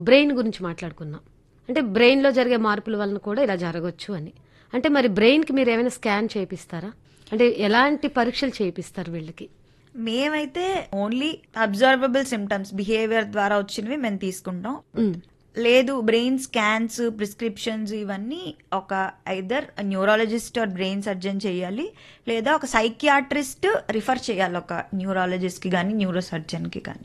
Brain గురించి మాట్లాడుకున్నాం అంటే బ్రెయిన్లో జరిగే మార్పుల వలన కూడా ఇలా జరగవచ్చు అని అంటే మరి బ్రెయిన్కి మీరు ఏమైనా స్కాన్ చేపిస్తారా అంటే ఎలాంటి పరీక్షలు చేపిస్తారు వీళ్ళకి మేమైతే ఓన్లీ అబ్జర్వబుల్ సిమ్టమ్స్ బిహేవియర్ ద్వారా వచ్చినవి మేము తీసుకుంటాం లేదు బ్రెయిన్ స్కాన్స్ ప్రిస్క్రిప్షన్స్ ఇవన్నీ ఒక either neurologist or brain surgeon చేయాలి లేదా ఒక సైకియాట్రిస్ట్ రిఫర్ చేయాలి ఒక న్యూరాలజిస్ట్ కి కానీ న్యూరో సర్జన్ కి కానీ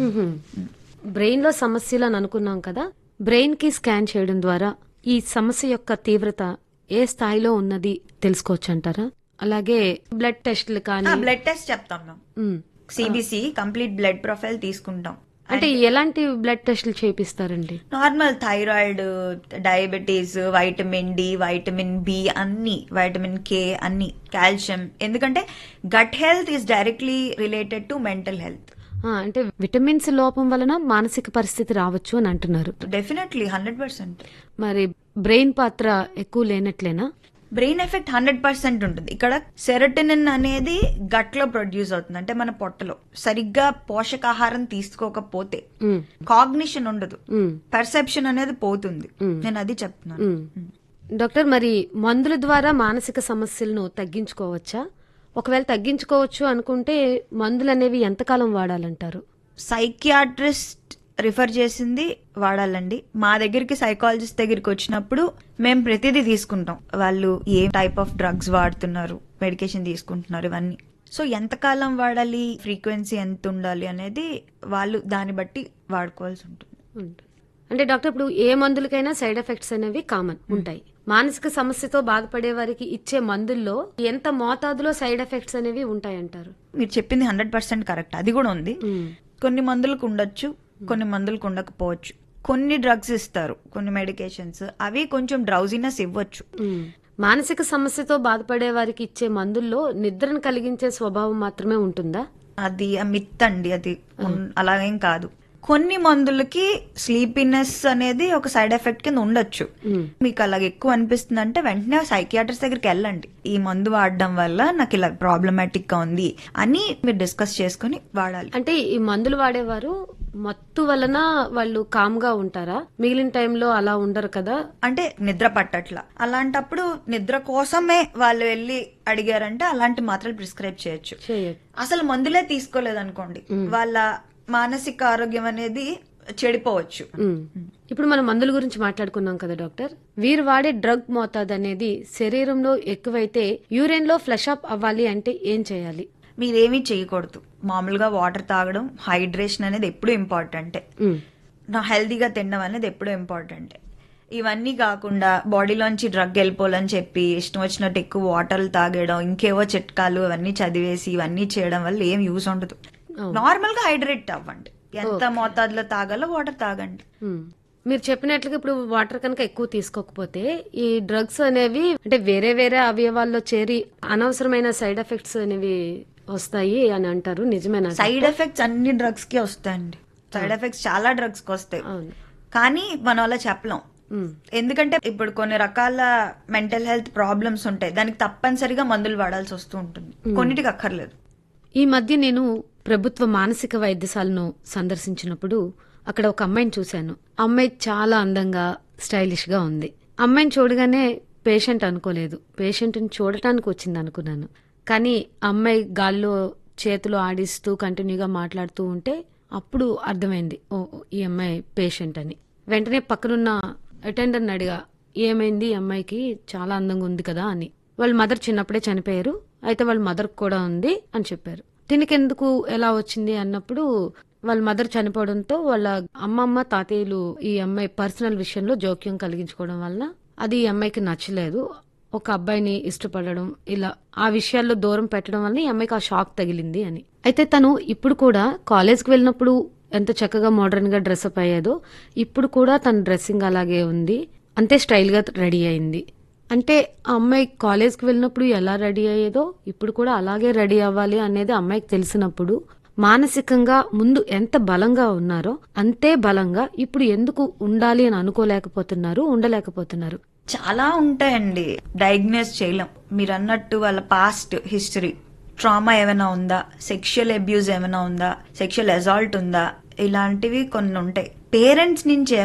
బ్రెయిన్లో సమస్యలు అని అనుకున్నాం కదా బ్రెయిన్కి స్కాన్ చేయడం ద్వారా ఈ సమస్య యొక్క తీవ్రత ఏ స్థాయిలో ఉన్నది తెలుసుకోవచ్చు అంటారా అలాగే బ్లడ్ టెస్ట్లు కానీ బ్లడ్ టెస్ట్ చెప్తాం మేము um. CBC complete blood profile తీసుకుంటాం అంటే ఎలాంటి బ్లడ్ టెస్ట్లు చేపిస్తారండి normal thyroid diabetes vitamin D vitamin B అన్ని వైటమిన్ కే అన్ని కాల్షియం ఎందుకంటే gut health is directly related to mental health ఆ, అంటే విటమిన్స్ లోపం వలన మానసిక పరిస్థితి రావచ్చు అని అంటున్నారు డెఫినెట్లీ హండ్రెడ్ పర్సెంట్ మరి బ్రెయిన్ పాత్ర ఎక్కువ లేనట్లేనా బ్రెయిన్ ఎఫెక్ట్ హండ్రెడ్ పర్సెంట్ ఉంటుంది ఇక్కడ సెరటినిన్ అనేది గట్ లో ప్రొడ్యూస్ అవుతుంది అంటే మన పొట్టలో సరిగ్గా పోషకాహారం తీసుకోకపోతే ఉమ్, కాగ్నిషన్ ఉండదు ఉమ్, పర్సెప్షన్ అనేది పోతుంది నేను అది చెప్తున్నాను ఉమ్. డాక్టర్ మరి మందుల ద్వారా మానసిక సమస్యలను తగ్గించుకోవచ్చా ఒకవేళ తగ్గించుకోవచ్చు అనుకుంటే మందులు అనేవి ఎంతకాలం వాడాలంటారు సైకియాట్రిస్ట్ రిఫర్ చేసింది వాడాలండి మా దగ్గరికి సైకాలజిస్ట్ దగ్గరికి వచ్చినప్పుడు మేము ప్రతిదీ తీసుకుంటాం వాళ్ళు ఏ టైప్ ఆఫ్ డ్రగ్స్ వాడుతున్నారు మెడికేషన్ తీసుకుంటున్నారు ఇవన్నీ సో ఎంతకాలం వాడాలి ఫ్రీక్వెన్సీ ఎంత ఉండాలి అనేది వాళ్ళు దాన్ని బట్టి వాడుకోవాల్సి ఉంటుంది ఉంటుంది. అంటే డాక్టర్ ఇప్పుడు ఏ మందులకైనా సైడ్ ఎఫెక్ట్స్ అనేవి కామన్ ఉంటాయి మానసిక సమస్యతో బాధపడే వారికి ఇచ్చే మందుల్లో ఎంత మోతాదులో సైడ్ ఎఫెక్ట్స్ అనేవి ఉంటాయంటారు మీరు చెప్పింది హండ్రెడ్ పర్సెంట్ కరెక్ట్ అది కూడా ఉంది కొన్ని మందులకు ఉండొచ్చు కొన్ని మందులకు ఉండకపోవచ్చు కొన్ని డ్రగ్స్ ఇస్తారు కొన్ని మెడికేషన్స్ అవి కొంచెం డ్రౌజినెస్ ఇవ్వచ్చు ఉమ్. మానసిక సమస్యతో బాధపడే వారికి ఇచ్చే మందుల్లో నిద్రను కలిగించే స్వభావం మాత్రమే ఉంటుందా అది మిత్ అండి అది ఉన్- అలాగేం కాదు కొన్ని మందులకి స్లీపీనెస్ అనేది ఒక సైడ్ ఎఫెక్ట్ కింద ఉండొచ్చు మీకు అలాగ ఎక్కువ అనిపిస్తుంది అంటే వెంటనే సైకియాట్రిస్ట్ దగ్గరికి వెళ్ళండి ఈ మందు వాడడం వల్ల నాకు ఇలా ప్రాబ్లమాటిక్ గా ఉంది అని మీరు డిస్కస్ చేసుకుని వాడాలి అంటే ఈ మందులు వాడేవారు మత్తు వలన వాళ్ళు కామ్ గా ఉంటారా మిగిలిన టైంలో అలా ఉండరు కదా అంటే నిద్ర పట్టట్ల అలాంటప్పుడు నిద్ర కోసమే వాళ్ళు వెళ్ళి అడిగారంటే అలాంటి మాత్రలు ప్రిస్క్రైబ్ చేయొచ్చు చేయదు అసలు మందులే తీసుకోలేదనుకోండి వాళ్ళ మానసిక ఆరోగ్యం అనేది చెడిపోవచ్చు ఉమ్. ఇప్పుడు మనం మందుల గురించి మాట్లాడుకున్నాం కదా డాక్టర్ వీరు వాడే డ్రగ్ మోతాదు అనేది శరీరంలో ఎక్కువైతే యూరిన్ లో ఫ్లష్ అప్ అవ్వాలి అంటే ఏం చేయాలి మీరేమీ చేయకూడదు మామూలుగా వాటర్ తాగడం హైడ్రేషన్ అనేది ఎప్పుడు ఇంపార్టెంటే ఉమ్. నా హెల్తీగా తినడం అనేది ఎప్పుడు ఇంపార్టెంటే ఇవన్నీ కాకుండా బాడీలోంచి డ్రగ్ వెళ్ళిపోవాలని చెప్పి ఇష్టం వచ్చినట్టు ఎక్కువ వాటర్లు తాగడం ఇంకేవో చిట్కాలు అవన్నీ చదివేసి ఇవన్నీ చేయడం వల్ల ఏం యూస్ ఉండదు నార్మల్ గా హైడ్రేట్ అవ్వండి ఎంత మోతాదులో తాగాలో వాటర్ తాగండి ఉమ్. మీరు చెప్పినట్లుగా ఇప్పుడు వాటర్ కనుక ఎక్కువ తీసుకోకపోతే ఈ డ్రగ్స్ అనేవి అంటే వేరే వేరే అవయవాల్లో చేరి అనవసరమైన సైడ్ ఎఫెక్ట్స్ అనేవి వస్తాయి అని అంటారు నిజమేనా సైడ్ ఎఫెక్ట్స్ అన్ని డ్రగ్స్ కి వస్తాయండి సైడ్ ఎఫెక్ట్స్ చాలా డ్రగ్స్ కి వస్తాయి అవును కానీ మనం అలా చెప్పలేం ఉమ్. ఎందుకంటే ఇప్పుడు కొన్ని రకాల మెంటల్ హెల్త్ ప్రాబ్లమ్స్ ఉంటాయి దానికి తప్పనిసరిగా మందులు వాడాల్సి వస్తూ ఉంటుంది కొన్నిటికి అక్కర్లేదు ఈ మధ్య నేను ప్రభుత్వ మానసిక వైద్యశాలను సందర్శించినప్పుడు అక్కడ ఒక అమ్మాయిని చూశాను అమ్మాయి చాలా అందంగా స్టైలిష్ గా ఉంది అమ్మాయిని చూడగానే పేషెంట్ అనుకోలేదు పేషెంట్ని చూడటానికి వచ్చింది అనుకున్నాను కానీ అమ్మాయి గాల్లో చేతులు ఆడిస్తూ కంటిన్యూగా మాట్లాడుతూ ఉంటే అప్పుడు అర్థమైంది ఓ ఈ అమ్మాయి పేషెంట్ అని వెంటనే పక్కనున్న అటెండర్ని అడిగా ఏమైంది ఈ అమ్మాయికి చాలా అందంగా ఉంది కదా అని వాళ్ళ మదర్ చిన్నప్పుడే చనిపోయారు అయితే వాళ్ళ మదర్ కూడా ఉంది అని చెప్పారు తినకెందుకు ఎలా వచ్చింది అన్నప్పుడు వాళ్ళ మదర్ చనిపోవడంతో వాళ్ళ అమ్మమ్మ తాతయ్యలు ఈ అమ్మాయి పర్సనల్ విషయంలో జోక్యం కలిగించుకోవడం వలన అది ఈ అమ్మాయికి నచ్చలేదు ఒక అబ్బాయిని ఇష్టపడడం ఇలా ఆ విషయాల్లో దూరం పెట్టడం వల్ల ఈ అమ్మాయికి ఆ షాక్ తగిలింది అని అయితే తను ఇప్పుడు కూడా కాలేజ్కి వెళ్ళినప్పుడు ఎంత చక్కగా మోడర్న్ గా డ్రెస్అప్ అయ్యేదో ఇప్పుడు కూడా తన డ్రెస్సింగ్ అలాగే ఉంది అంతే స్టైల్ గా రెడీ అయింది అంటే ఆ అమ్మాయి కాలేజ్కి వెళ్ళినప్పుడు ఎలా రెడీ అయ్యేదో ఇప్పుడు కూడా అలాగే రెడీ అవ్వాలి అనేది అమ్మాయికి తెలిసినప్పుడు మానసికంగా ముందు ఎంత బలంగా ఉన్నారో అంతే బలంగా ఇప్పుడు ఎందుకు ఉండాలి అని అనుకోలేకపోతున్నారు ఉండలేకపోతున్నారు చాలా ఉంటాయండి డయాగ్నోస్ చేయలేం మీరు అన్నట్టు వాళ్ళ పాస్ట్ హిస్టరీ ట్రామా ఏమైనా ఉందా సెక్షువల్ అబ్యూజ్ ఏమైనా ఉందా సెక్షువల్ అజాల్ట్ ఉందా ఇలాంటివి కొన్ని ఉంటాయి పేరెంట్స్ నుంచి